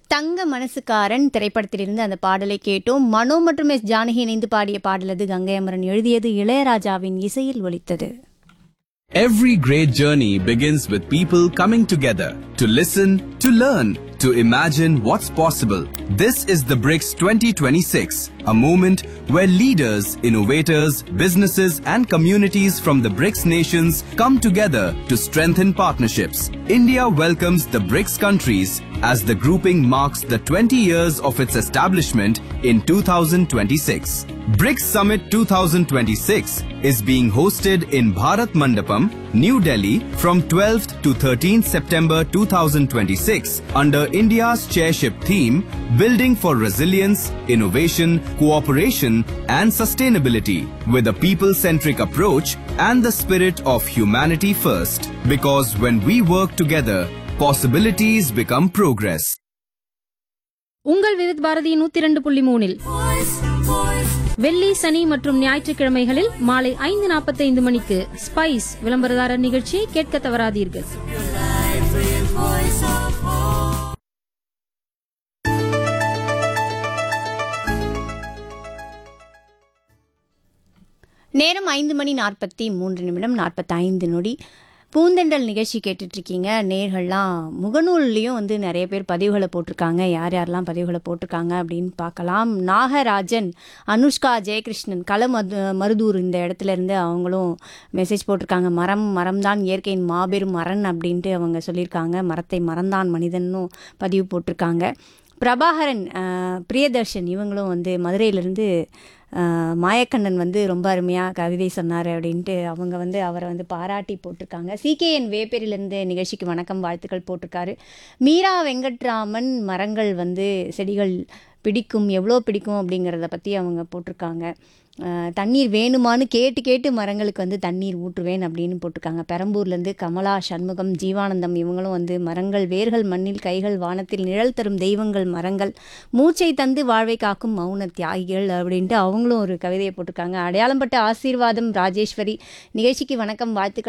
தங்க மனசுக்காரன் திரைப்படத்திலிருந்து அந்த பாடலை கேட்டோம் மனோ மற்றும் எஸ் ஜானகி இணைந்து பாடிய பாடலது கங்கை அமரன் எழுதியது இளையராஜாவின் இசையில் ஒலித்தது Every great journey begins with people coming together to listen, to learn, to imagine what's possible. This is the BRICS 2026, a moment where leaders, innovators, businesses, and communities from the BRICS nations come together to strengthen partnerships. India welcomes the BRICS countries as the grouping marks the 20 years of its establishment in 2026. BRICS Summit 2026 is being hosted in Bharat Mandapam, New Delhi from 12th to 13th September 2026 under India's chairship theme Building for Resilience, Innovation, Cooperation and Sustainability with a people-centric approach and the spirit of humanity first. Because when we work together, possibilities become progress. உங்கள் விவித் பாரதி நூத்தி இரண்டு புள்ளி மூணில் வெள்ளி சனி மற்றும் ஞாயிற்றுக்கிழமைகளில் மாலை ஐந்து நாற்பத்தைந்து மணிக்கு ஸ்பைஸ் விளம்பரதாரர் நிகழ்ச்சியை கேட்க தவறாதீர்கள் நேரம் ஐந்து மணி நாற்பத்தி மூன்று நிமிடம் நாற்பத்தைந்து நொடி பூந்தெண்டல் நிகழ்ச்சி கேட்டுட்டு இருக்கீங்க நேர்கள்லாம் முகநூல்லையும் வந்து நிறைய பேர் பதிவுகளை போட்டிருக்காங்க யார் யாரெல்லாம் பதிவுகளை போட்டிருக்காங்க அப்படின்னு பார்க்கலாம் நாகராஜன் அனுஷ்கா ஜெயகிருஷ்ணன் கள மது மருதூர் இந்த இடத்துல இருந்து அவங்களும் மெசேஜ் போட்டிருக்காங்க மரம் மரம்தான் இயற்கையின் மாபெரும் மரன் அப்படின்ட்டு அவங்க சொல்லியிருக்காங்க மரத்தை மறந்தான் மனிதன்னும் பதிவு போட்டிருக்காங்க பிரபாகரன் அஹ், பிரியதர்ஷன் இவங்களும் வந்து மதுரையிலேருந்து மாயக்கண்ணன் வந்து ரொம்ப அருமையாக கவிதை சொன்னார் அப்படின்ட்டு அவங்க வந்து அவரை வந்து பாராட்டி போட்டிருக்காங்க சிகேஎன் வேப்பேரிலேருந்து நிகழ்ச்சிக்கு வணக்கம் வாழ்த்துக்கள் போட்டிருக்காரு மீரா வெங்கட்ராமன் மரங்கள் வந்து செடிகள் பிடிக்கும் எவ்வளோ பிடிக்கும் அப்படிங்கிறத பற்றி அவங்க போட்டிருக்காங்க அஹ், தண்ணீர் வேணுமான்னு கேட்டு கேட்டு மரங்களுக்கு வந்து தண்ணீர் ஊற்றுவேன் அப்படின்னு போட்டிருக்காங்க பெரம்பூர்லேருந்து கமலா சண்முகம் ஜீவானந்தம் இவங்களும் வந்து மரங்கள் வேர்கள் மண்ணில் கைகள் வானத்தில் நிழல் தரும் தெய்வங்கள் மரங்கள் மூச்சை தந்து வாழ்வை காக்கும் மௌன தியாகிகள் அப்படின்ட்டு அவங்களும் ஒரு கவிதையை போட்டிருக்காங்க அடையாளம் பட்ட ஆசீர்வாதம் ராஜேஸ்வரி நிகழ்ச்சிக்கு வணக்கம் வாழ்த்துக்கள்